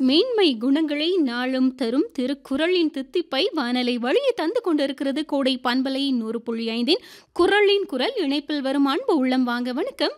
மேன்மை குணங்களை நாளும் தரும் திருக்குறளின் தித்திப்பை வானலை வழியே தந்து கொண்டிருக்கிறது கோடை பண்பலை நூறு புள்ளி ஐந்தின் குரலின் குரல் இணைப்பில் வரும் அன்பு உள்ளம் வாங்க வணக்கம்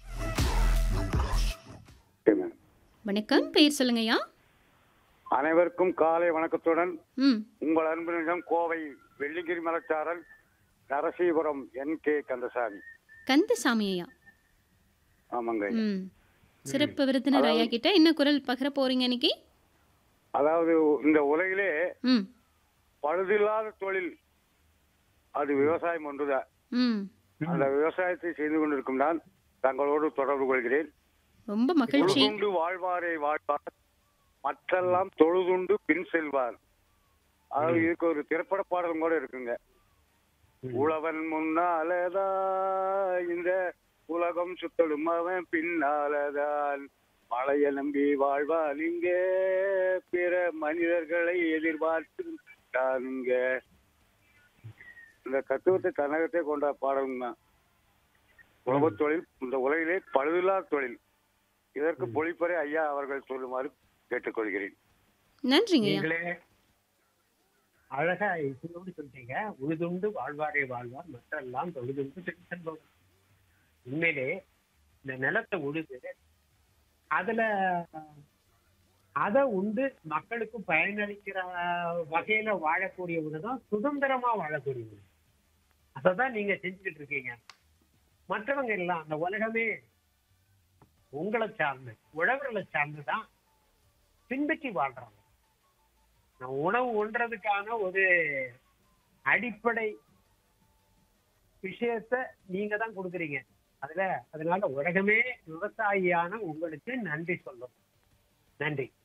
ஓகே மேம். வணக்கம் பேர் சொல்லுங்கய்யா அனைவருக்கும் காலை வணக்கத்துடன் ம் உங்கள் அன்புநிலம் கோவை வெள்ளிங்கிரி மலச்சாரல் நரசீபுரம் என் கே கந்தசாமி கந்தசாமி ஐயா ஆமாங்க ம் சிறப்பு விருந்தினர் ஐயா கிட்ட என்ன குரல் பகிர போறீங்க இன்னைக்கு அதாவது இந்த உலகிலே ம் பழுதில்லாத தொழில் அது விவசாயம் ஒன்றுதான் ம் அந்த விவசாயத்தை செய்து கொண்டிருக்கும் நான் தங்களோடு தொடர்பு கொள்கிறேன் ரொம்ப மகிழ்ச்சி தொழுதுண்டு வாழ்வாரே வாழ்வார் மற்றெல்லாம் தொழுதுண்டு பின் செல்வார் அதாவது இதுக்கு ஒரு திரைப்பட பாடலும் கூட இருக்குங்க உழவன் முன்னாலதான் இந்த உலகம் சுத்தலும் அவன் பின்னாலதான் மழைய நம்பி வாழ்வான் இங்கே பிற மனிதர்களை எதிர்பார்த்து தானுங்க இந்த தத்துவத்தை தன்னகத்தை கொண்ட பாடலும் தான் உழவுத் தொழில் இந்த உலகிலே பழுதில்லாத தொழில் இதற்கு பொழிப்பறை ஐயா அவர்கள் சொல்லுமாறு கேட்டுக்கொள்கிறேன் நன்றிங்க ஐயா நீங்களே அழகா இதோடு சொல்லிட்டீங்க உழுதுண்டு வாழ்வாரே வாழ்வார் மற்றெல்லாம் தொழுதுண்டு பின் செல்பவர் உண்மையிலே இந்த நிலத்தை உழுது அதுல அதை உண்டு மக்களுக்கு பயனளிக்கிற வகையில வாழக்கூடியவங்க தான் சுதந்திரமா வாழக்கூடியவங்க அதை தான் நீங்க செஞ்சுக்கிட்டு இருக்கீங்க மற்றவங்க எல்லாம் அந்த உலகமே உங்களை சார்ந்து உழவர்களை சார்ந்து தான் பின்பற்றி வாழ்றாங்க நான் உணவு உண்றதுக்கான ஒரு அடிப்படை விஷயத்த நீங்க தான் கொடுக்குறீங்க அதுல அதனால உலகமே விவசாயியான உங்களுக்கு நன்றி சொல்லும் நன்றி